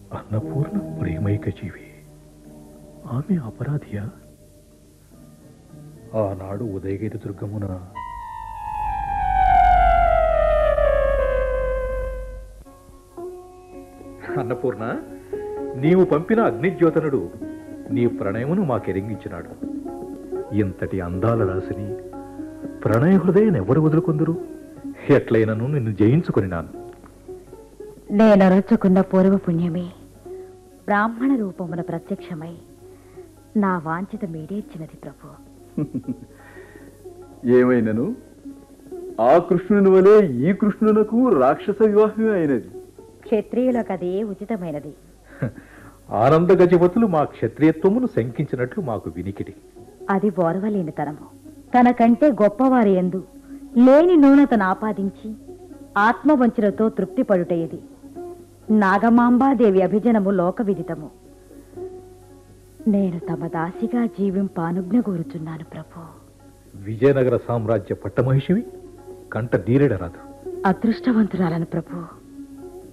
అన్నపూర్ణ ప్రేమైక జీవి ఆమె అపరాధియా ఆనాడు ఉదయగిరి దుర్గమున అన్నపూర్ణ నీవు పంపిన అగ్నిజ్యోతనుడు నీ ప్రణయమును మాకెరింగించినాడు ఇంతటి అందాల రాశిని ప్రణయ హృదయనెవరు వదులుకొందురు ఎట్లయినను నిన్ను జయించుకొనినాను నేనరుచుకున్న పూర్వ పుణ్యమే బ్రాహ్మణ రూపమున ప్రత్యక్షమై నా వాంఛిత మీడేర్చినది ప్రభు ఏమైనను ఆ కృష్ణుని వలె ఈ కృష్ణునకు రాక్షస వివాహమే అయినది క్షత్రియులకు అదే ఉచితమైనది ఆనంద గజవతులు మా క్షత్రియత్వమును శంకించినట్లు మాకు వినికిడి అది ఓర్వలేనితనము తనకంటే గొప్పవారి ఎందు లేని నూనెతను ఆపాదించి ఆత్మవంచులతో తృప్తిపడుటయది నాగమాంబాదేవి అభిజనము లోక విదితము నేను తమ దాసిగా జీవింపానుజ్ఞ కోరుచున్నాను ప్రభు విజయనగర సామ్రాజ్య పట్టమహిషివి కంట దీరెడరాదు అదృష్టవంతురాలను ప్రభు